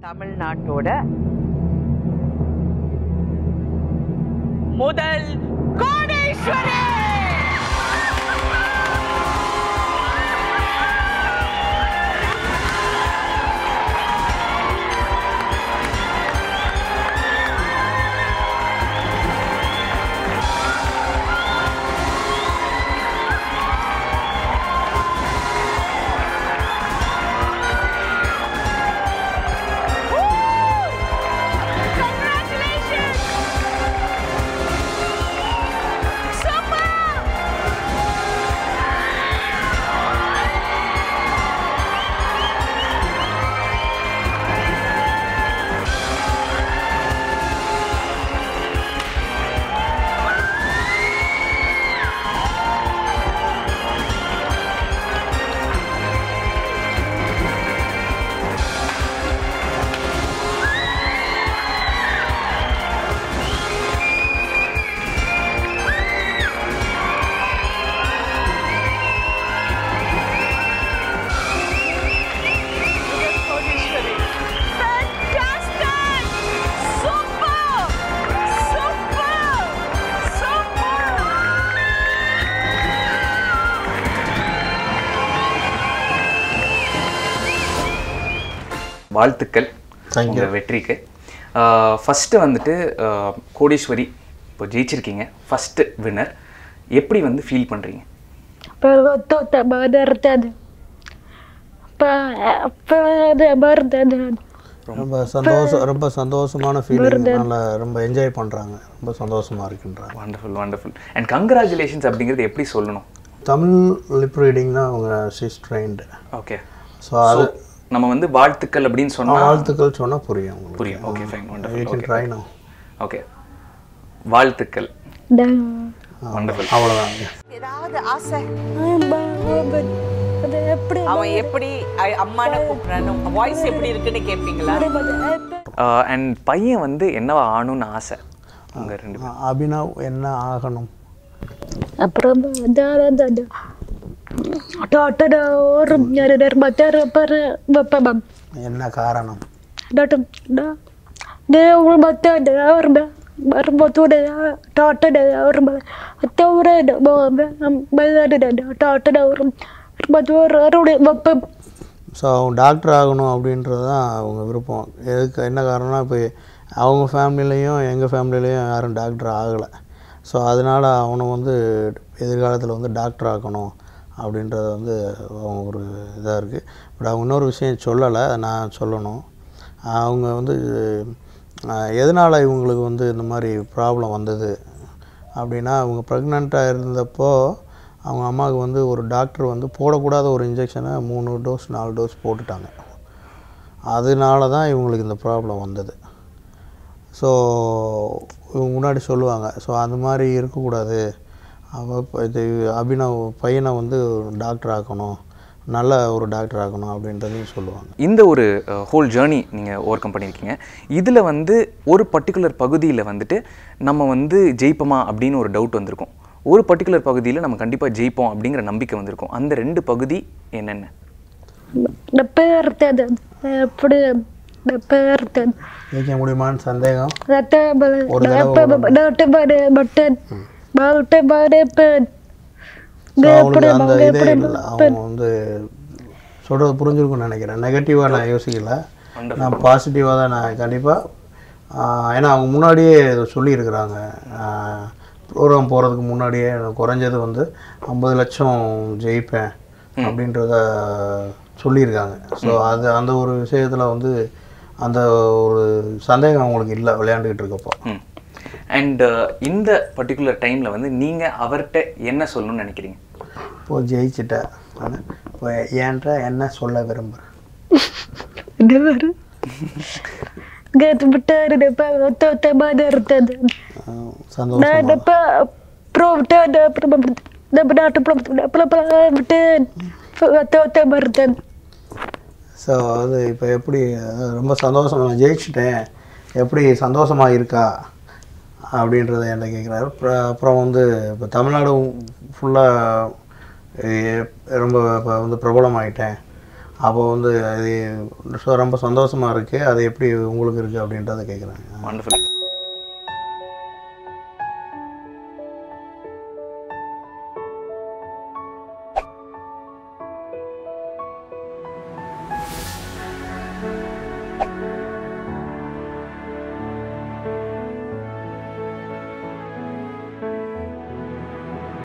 தமிழ்நாட்டோட முதல் கோடீஸ்வரி Congratulations! Super! Kodishwari. Fantastic! Super! Super! Super! வாழ்த்துக்கள் Thank you. உங்கள் வெற்றிக்கு ஃபஸ்ட்டு வந்துட்டு ஆஹ், கோடீஸ்வரி இப்போ ஜெயிச்சிருக்கீங்க ஃபஸ்ட்டு வின்னர் எப்படி வந்து ஃபீல் பண்ணுறீங்க Pergotot berdan. Berdan. ரொம்ப சந்தோஷம் ரொம்ப சந்தோஷமான ஃபீலிங் நல்லா ரொம்ப என்ஜாய் பண்ணுறாங்க ரொம்ப சந்தோஷமாக இருக்கின்றாங்க வண்டர்ஃபுல் வண்டர்ஃபுல் அண்ட் கங்க்ராச்சுலேஷன்ஸ் அப்படிங்கிறது எப்படி சொல்லணும் தமிழ் லிப் ரீடிங் தான் அவங்க சிஸ் ட்ரெயின்டு ஓகே ஸோ அது நம்ம வந்து வாழ்த்துக்கள் அப்படின்னு சொன்னால் வாழ்த்துக்கள் சொன்னால் புரியும் உங்களுக்கு புரியும் okay fine you wonderful can try no okay வாழ்த்துக்கள் Dan. வண்டர்ஃபுல் அவ்வளோதாங்க ஏதாவது ஆசை அது எப்படி அவன் எப்படி அ- அம்மானை கூப்பிடுறான்னு வாய்ஸ் எப்படி இருக்குன்னு கேட்பீங்களா அண்ட் பையன் வந்து என்னவா ஆகணும்னு ஆசை உங்கள் ரெண்டு பேரும் அபினவ் என்ன ஆகணும் அப்புறம் ada டாட்டா ஒரு ஞான மத்தார பர பப்பம் என்ன காரணம் டாட்டா டா டே ஒரு மத்தா டே ஒரு வரும்போது டாட்டா டே ஒரு அத்தவர பல்ல டாட்டா ஒரு மத்த ஒரு அருடைய பப்பம் ஸோ அவங்க டாக்டர் ஆகணும் அப்படின்றது தான் அவங்க விருப்பம் எதுக்கு என்ன காரணம்னா இப்போ அவங்க ஃபேமிலிலையும் எங்கள் ஃபேமிலிலையும் யாரும் டாக்டர் ஆகலை ஸோ அதனால் அவனை வந்து எதிர்காலத்தில் வந்து டாக்டர் ஆக்கணும் அப்படின்றது வந்து அவங்க ஒரு இதாக இருக்குது பட் அவங்க இன்னொரு விஷயம் சொல்லலை அதை நான் சொல்லணும் அவங்க வந்து எதனால் இவங்களுக்கு வந்து இந்த மாதிரி ப்ராப்ளம் வந்தது அப்படின்னா அவங்க ப்ரெக்னெண்ட்டாக இருந்தப்போ அவங்க அம்மாவுக்கு வந்து ஒரு டாக்டர் வந்து போடக்கூடாத ஒரு இன்ஜெக்ஷனை மூணு டோஸ் நாலு டோஸ் போட்டுட்டாங்க அதனால தான் இவங்களுக்கு இந்த ப்ராப்ளம் வந்தது ஸோ இவங்க முன்னாடி சொல்லுவாங்க ஸோ அந்த மாதிரி இருக்கக்கூடாது அவ இப்ப இது அபினவ் பையனை வந்து டாக்டர் ஆக்கணும் நல்ல ஒரு டாக்டர் ஆக்கணும் அப்படின்றதையும் சொல்லுவாங்க இந்த ஒரு ஹோல் ஜேர்னி நீங்கள் ஓவர் கம் பண்ணியிருக்கீங்க இதில் வந்து ஒரு பர்டிகுலர் பகுதியில் வந்துட்டு நம்ம வந்து ஜெயிப்போமா அப்படின்னு ஒரு டவுட் வந்திருக்கும் ஒரு பர்டிகுலர் பகுதியில் நம்ம கண்டிப்பாக ஜெயிப்போம் அப்படிங்கிற நம்பிக்கை வந்திருக்கும் அந்த ரெண்டு பகுதி என்னென்ன பேர்த்தது எப்படி பேர்த்தது ஜெயிக்க முடியுமான்னு சந்தேகம் ஒரு டாக்டர் பாரு பட்டன் டாக்டர் பாரு பெண் ஸோ அவங்களுக்கு அந்த இதே இல்லை அவங்க வந்து சொல்கிறது புரிஞ்சிருக்கும்னு நினைக்கிறேன் நெகட்டிவாக நான் யோசிக்கல நான் பாசிட்டிவாக தான் நான் கண்டிப்பாக ஏன்னா அவங்க முன்னாடியே இதை சொல்லியிருக்கிறாங்க ப்ரோக்ராம் போகிறதுக்கு முன்னாடியே நான் குறைஞ்சது வந்து ஐம்பது லட்சம் ஜெயிப்பேன் அப்படின்றத சொல்லியிருக்காங்க ஸோ அது அந்த ஒரு விஷயத்தில் வந்து அந்த ஒரு சந்தேகம் அவங்களுக்கு இல்லை விளையாண்டுக்கிட்டு இருக்கப்போ ம் அண்ட் இந்த பர்டிகுலர் டைமில் வந்து நீங்கள் அவர்கிட்ட என்ன சொல்லணும்னு நினைக்கிறீங்க இப்போ ஜெயிச்சிட்டேன் நான் இப்போ என்கிட்ட என்ன சொல்ல விரும்புகிறேன் என்ன பாரு கேட்டு விட்டாரு ஒத்த மாதிரி இருந்தது சந்தோஷம் நான் இப்ப அப்புறம் விட்டேன் அப்புறம் நம்ம நாட்டு அப்புறம் விட்டேன் ஒத்த ஒத்த மாதிரி இருந்தது ஸோ அது இப்போ எப்படி அதாவது ரொம்ப சந்தோஷம் நான் ஜெயிச்சிட்டேன் எப்படி சந்தோஷமாக இருக்கா அப்படின்றத என்ன கேட்குறாரு அப்புறம் வந்து இப்போ தமிழ்நாடு ஃபுல்லாக ரொம்ப இப்போ வந்து பிரபலமாயிட்டேன் அப்போ வந்து அது so ரொம்ப சந்தோஷமாக இருக்குது அது எப்படி உங்களுக்கு இருக்குது அப்படின்றத கேட்குறாங்க வண்டர்ஃபுல்